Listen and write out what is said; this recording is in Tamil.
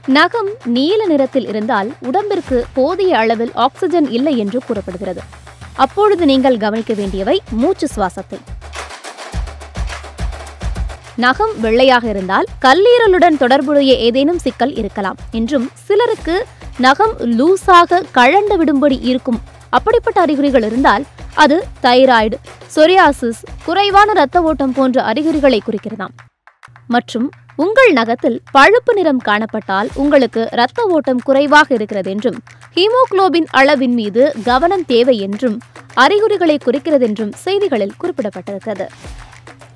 நகம் நீல நிறத்தில் இருந்தால் உடம்பிற்கு போதிய அளவில் ஆக்சிஜன் இல்லை என்று கூறப்படுகிறது அப்பொழுது நீங்கள் கவனிக்க வேண்டியவை மூச்சு சுவாசத்தை நகம் வெள்ளையாக இருந்தால் கல்லீரலுடன் தொடர்புடைய ஏதேனும் சிக்கல் இருக்கலாம் என்றும் சிலருக்கு நகம் லூஸாக கழண்டு விடும்படி இருக்கும் அப்படிப்பட்ட அறிகுறிகள் இருந்தால் அது தைராய்டு சொரியாசிஸ் குறைவான இரத்த ஓட்டம் போன்ற அறிகுறிகளை குறிக்கிறதாம் மற்றும் உங்கள் நகத்தில் பழுப்பு நிறம் காணப்பட்டால் உங்களுக்கு இரத்த ஓட்டம் குறைவாக இருக்கிறது என்றும் ஹீமோகுளோபின் அளவின் மீது கவனம் தேவை என்றும் அறிகுறிகளை குறிக்கிறது என்றும் செய்திகளில் குறிப்பிடப்பட்டிருக்கிறது